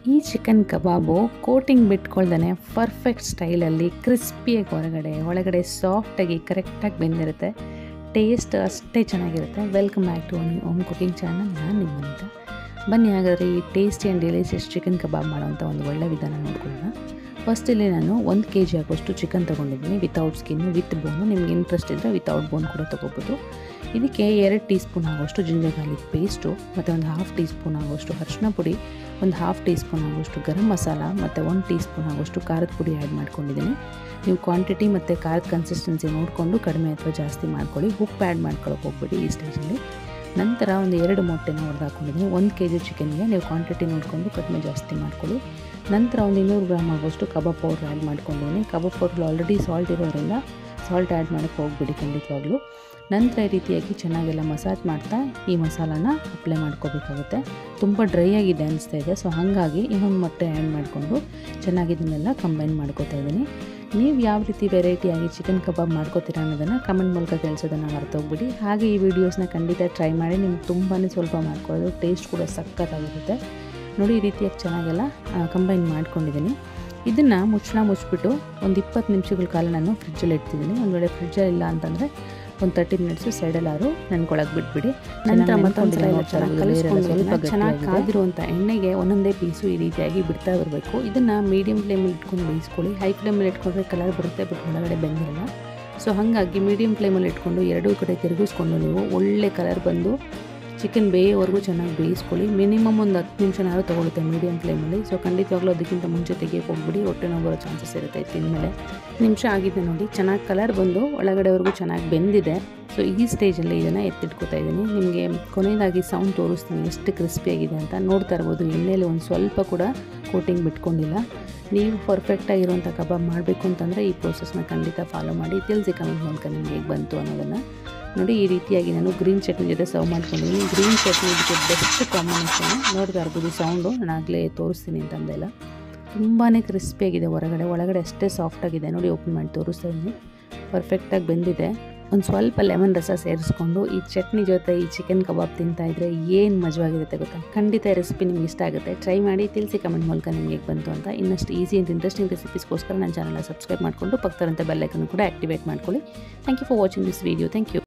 ಈ chicken kebab coating ಬಿಟ್ಕೊಳ್ದೇ perfect ಸ್ಟೈಲಲ್ಲಿ ಕ್ರಿಸ್ಪಿಯಾಗಿ ಹೊರಗಡೆ ಒಳಗಡೆ ಸಾಫ್ಟಾಗಿ ಕರೆಕ್ಟಾಗಿ ಬೆಂದಿರುತ್ತೆ ಟೇಸ್ಟ್ ಅಷ್ಟೇ ಚೆನ್ನಾಗಿರುತ್ತೆ welcome back to own home cooking channel ನಾನು ನಿಮ್ಮಂತ ಬನ್ನಿ ಹಾಗಾದರೆ ಈ tasty and delicious chicken kebab ಮಾಡೋವಂಥ ಒಂದು ಒಳ್ಳೆ ವಿಧಾನ ನೋಡ್ಕೊಳ್ಳೋಣ ಫಸ್ಟ್ ಇಲ್ಲಿ ನಾನು ಒಂದು ಕೆ ಜಿ ಆಗೋಷ್ಟು ಚಿಕನ್ ತೊಗೊಂಡಿದ್ದೀನಿ ವಿತೌಟ್ ಸ್ಕಿನ್ನು ವಿತ್ ಬೋನು ನಿಮ್ಗೆ ಇಂಟ್ರೆಸ್ಟ್ ಇದ್ದರೆ ವಿತೌಟ್ ಬೋನ್ ಕೂಡ ತೊಗೋಬೋದು ಇದಕ್ಕೆ ಎರಡು ಟೀ ಸ್ಪೂನ್ ಆಗೋಷ್ಟು ಜಿಂಜರ್ ಗಾರ್ಲಿಕ್ ಪೇಸ್ಟು ಮತ್ತು ಒಂದು ಹಾಫ್ ಟೀ ಸ್ಪೂನ್ ಆಗೋಷ್ಟು ಅರಿಶಿನ ಪುಡಿ ಒಂದು ಹಾಫ್ ಟೀ ಸ್ಪೂನ್ ಆಗೋಷ್ಟು ಗರಂ ಮಸಾಲ ಮತ್ತು ಒಂದು ಟೀ ಸ್ಪೂನ್ ಆಗೋಷ್ಟು ಖಾರದ ಪುಡಿ ಆ್ಯಡ್ ಮಾಡ್ಕೊಂಡಿದ್ದೀನಿ ನೀವು ಕ್ವಾಂಟಿಟಿ ಮತ್ತು ಖಾರದ ಕನ್ಸಿಸ್ಟೆನ್ಸಿ ನೋಡಿಕೊಂಡು ಕಡಿಮೆ ಅಥವಾ ಜಾಸ್ತಿ ಮಾಡ್ಕೊಳ್ಳಿ ಉಪ್ಪು ಆ್ಯಡ್ ಮಾಡ್ಕೊಳಕ್ಕೆ ಹೋಗ್ಬಿಡಿ ಈ ಸ್ಟೇಜಲ್ಲಿ ನಂತರ ಒಂದು ಎರಡು ಮೊಟ್ಟೆನ ಹೊಡೆದು ಹಾಕ್ಕೊಂಡಿದ್ದೀನಿ ಒಂದು ಕೆ ಜಿ ಚಿಕನ್ಗೆ ನೀವು ಕ್ವಾಂಟಿಟಿ ನೋಡಿಕೊಂಡು ಕಡಿಮೆ ಜಾಸ್ತಿ ಮಾಡ್ಕೊಳ್ಳಿ ನಂತರ ಒಂದು ಇನ್ನೂರು ಗ್ರಾಮ್ ಆಗೋಷ್ಟು ಕಬಾಬ್ ಪೌಡ್ರ್ ಆ್ಯಡ್ ಮಾಡ್ಕೊಂಡಿದ್ದೀನಿ ಕಬಾಬ್ ಪೌಡ್ರ್ ಆಲ್ರೆಡಿ ಸಾಲ್ಟ್ ಇರೋದ್ರಿಂದ ಸಾಲ್ಟ್ ಆ್ಯಡ್ ಮಾಡೋಕ್ಕೆ ಹೋಗ್ಬಿಡಿ ಖಂಡಿತವಾಗ್ಲೂ ನಂತರ ಈ ರೀತಿಯಾಗಿ ಚೆನ್ನಾಗೆಲ್ಲ ಮಸಾಜ್ ಮಾಡ್ತಾ ಈ ಮಸಾಲಾನ ಅಪ್ಲೈ ಮಾಡ್ಕೋಬೇಕಾಗುತ್ತೆ ತುಂಬ ಡ್ರೈ ಆಗಿದೆ ಅನಿಸ್ತಾ ಇದೆ ಸೊ ಹಾಗಾಗಿ ಇನ್ನೊಂದು ಮೊಟ್ಟೆ ಆ್ಯಡ್ ಮಾಡಿಕೊಂಡು ಚೆನ್ನಾಗಿ ಇದನ್ನೆಲ್ಲ ಕಂಬೈನ್ ಮಾಡ್ಕೋತಾ ಇದ್ದೀನಿ ನೀವು ಯಾವ ರೀತಿ ವೆರೈಟಿಯಾಗಿ ಚಿಕನ್ ಕಬಾಬ್ ಮಾಡ್ಕೋತೀರಾ ಅನ್ನೋದನ್ನು ಕಮೆಂಟ್ ಮೂಲಕ ತಿಳಿಸೋದನ್ನು ಮರ್ತೋಗ್ಬಿಡಿ ಹಾಗೆ ಈ ವಿಡಿಯೋಸ್ನ ಖಂಡಿತ ಟ್ರೈ ಮಾಡಿ ನಿಮ್ಗೆ ತುಂಬಾ ಸ್ವಲ್ಪ ಮಾಡ್ಕೊಳ್ಳೋದು ಟೇಸ್ಟ್ ಕೂಡ ಸಖತ್ತಾಗಿರುತ್ತೆ ನೋಡಿ ಈ ರೀತಿಯಾಗಿ ಚೆನ್ನಾಗೆಲ್ಲ ಕಂಬೈನ್ ಮಾಡ್ಕೊಂಡಿದ್ದೀನಿ ಇದನ್ನು ಮುಚ್ಚಳ ಮುಚ್ಚಿಬಿಟ್ಟು ಒಂದು ಇಪ್ಪತ್ತು ನಿಮಿಷಗಳ ಕಾಲ ನಾನು ಫ್ರಿಜ್ಜಲ್ಲಿ ಇಡ್ತಿದ್ದೀನಿ ಒಂದು ವೇಳೆ ಫ್ರಿಜ್ಜಲ್ಲಿ ಇಲ್ಲ ಅಂತಂದರೆ ಒಂದು ತರ್ಟಿ ಮಿನಿಟ್ಸು ಸೈಡಲ್ಲಾರು ನೆನ್ಕೊಳಕ್ಕೆ ಬಿಟ್ಬಿಡಿ ನಂತರ ಮತ್ತೊಂದು ಸಲ ಎಲ್ಲ ಚೆನ್ನಾಗಿ ಕಲಿಸ್ಕೊಂಡು ಸ್ವಲ್ಪ ಚೆನ್ನಾಗಿ ಕಾದಿರುವಂಥ ಎಣ್ಣೆಗೆ ಒಂದೊಂದೇ ಪೀಸು ಈ ರೀತಿಯಾಗಿ ಬಿಡ್ತಾ ಬರಬೇಕು ಇದನ್ನು ಮೀಡಿಯಮ್ ಫ್ಲೇಮಲ್ಲಿ ಇಟ್ಕೊಂಡು ಬೇಯಿಸ್ಕೊಳ್ಳಿ ಹೈ ಫ್ಲೇಮಲ್ಲಿ ಇಟ್ಕೊಂಡ್ರೆ ಕಲರ್ ಬರುತ್ತೆ ಬಟ್ ಒಳಗಡೆ ಬೆಂದಿರಲ್ಲ ಸೊ ಹಾಗಾಗಿ ಮೀಡಿಯಮ್ ಫ್ಲೇಮಲ್ಲಿ ಇಟ್ಕೊಂಡು ಎರಡೂ ಕಡೆ ತಿರುಗಿಸ್ಕೊಂಡು ನೀವು ಒಳ್ಳೆ ಕಲರ್ ಬಂದು ಚಿಕನ್ ಬೇಯೋವರೆಗೂ ಚೆನ್ನಾಗಿ ಬೇಯಿಸ್ಕೊಳ್ಳಿ ಮಿನಿಮಮ್ ಒಂದು ಹತ್ತು ನಿಮಿಷನಾದ್ರೂ ತೊಗೊಳುತ್ತೆ ಮೀಡಿಯಮ್ ಫ್ಲೇಮಲ್ಲಿ ಸೊ ಖಂಡಿತವಾಗ್ಲೂ ಅದಕ್ಕಿಂತ ಮುಂಚೆ ತೆಗಿಯೋಕೆ ಹೋಗ್ಬಿಡಿ ಹೊಟ್ಟೆ ನೋವು ಬರೋ ಚಾನ್ಸಸ್ ಇರುತ್ತೆ ತಿಂದಮೇಲೆ ನಿಮಿಷ ಆಗಿದೆ ನೋಡಿ ಚೆನ್ನಾಗಿ ಕಲರ್ ಬಂದು ಒಳಗಡೆವರೆಗೂ ಚೆನ್ನಾಗಿ ಬೆಂದಿದೆ ಸೊ ಈ ಸ್ಟೇಜಲ್ಲಿ ಇದನ್ನು ಎತ್ತಿಟ್ಕೋತಾ ಇದ್ದೀನಿ ನಿಮಗೆ ಕೊನೆಯದಾಗಿ ಸೌಂಡ್ ತೋರಿಸ್ತೀನಿ ಎಷ್ಟು ಕ್ರಿಸ್ಪಿಯಾಗಿದೆ ಅಂತ ನೋಡ್ತಾ ಇರ್ಬೋದು ಎಣ್ಣೆಯಲ್ಲಿ ಒಂದು ಸ್ವಲ್ಪ ಕೂಡ ಕೋಟಿಂಗ್ ಬಿಟ್ಕೊಂಡಿಲ್ಲ ನೀವು ಪರ್ಫೆಕ್ಟಾಗಿರುವಂಥ ಕಬಾಬ್ ಮಾಡಬೇಕು ಅಂತಂದರೆ ಈ ಪ್ರೋಸೆಸ್ನ ಖಂಡಿತ ಫಾಲೋ ಮಾಡಿ ತಿಳಿಸಿ ಕಮೆಂಟ್ ಮೂಲಕ ನಿಮಗೆ ಹೇಗೆ ಬಂತು ಅನ್ನೋದನ್ನು ನೋಡಿ ಈ ರೀತಿಯಾಗಿ ನಾನು ಗ್ರೀನ್ ಚಟ್ನಿ ಜೊತೆ ಸರ್ವ್ ಮಾಡ್ಕೊಂಡಿದ್ದೀನಿ ಗ್ರೀನ್ ಚಟ್ನಿ ಇದಕ್ಕೆ ಬೆಸ್ಟ್ ಕಾಂಬಿನೇಷನ್ ನೋಡ್ತಾ ಇರ್ಬೋದು ಸೌಂಡು ನಾನು ಆಗಲೇ ತೋರಿಸ್ತೀನಿ ಅಂತಂದೆಲ್ಲ ತುಂಬಾ ಕ್ರಿಸ್ಪಿಯಾಗಿದೆ ಹೊರಗಡೆ ಒಳಗಡೆ ಅಷ್ಟೇ ಸಾಫ್ಟಾಗಿದೆ ನೋಡಿ ಓಪನ್ ಮಾಡಿ ತೋರಿಸ್ತಾ ಇದ್ದೀನಿ ಪರ್ಫೆಕ್ಟಾಗಿ ಬೆಂದಿದೆ ಒಂದು ಸ್ವಲ್ಪ ಲೆಮನ್ ರಸ ಸೇರಿಸ್ಕೊಂಡು ಈ ಚಟ್ನಿ ಜೊತೆ ಈ ಚಿಕನ್ ಕಬಾಬ್ ತಿಂತಾಯಿದ್ರೆ ಏನು ಮಜವಾಗಿರುತ್ತೆ ಗೊತ್ತಾ ಖಂಡಿತ ಈ ರೆಸಿಪಿ ನಿಮ್ಗೆ ಇಷ್ಟ ಆಗುತ್ತೆ ಟ್ರೈ ಮಾಡಿ ತಿಳಿಸಿ ಕಮೆಂಟ್ ಮೂಲಕ ನಿಮಗೆ ಹೇಗೆ ಬಂತು ಅಂತ ಇನ್ನಷ್ಟು ಈಸಿ ಆ್ಯಂಡ್ ಇಂಟ್ರೆಸ್ಟಿಂಗ್ ರೆಸಿಪೀಸ್ಗೋಸ್ಕರ ನನ್ನ ಚಾನಲ್ನ ಸಬ್ಸ್ಕ್ರೈಬ್ ಮಾಡಿಕೊಂಡು ಪಕ್ಕದಂತೆ ಬೆಲ್ಲೈಕನ್ನು ಕೂಡ ಆ್ಯಕ್ಟಿವೇಟ್ ಮಾಡ್ಕೊಳ್ಳಿ thank you for watching this video thank you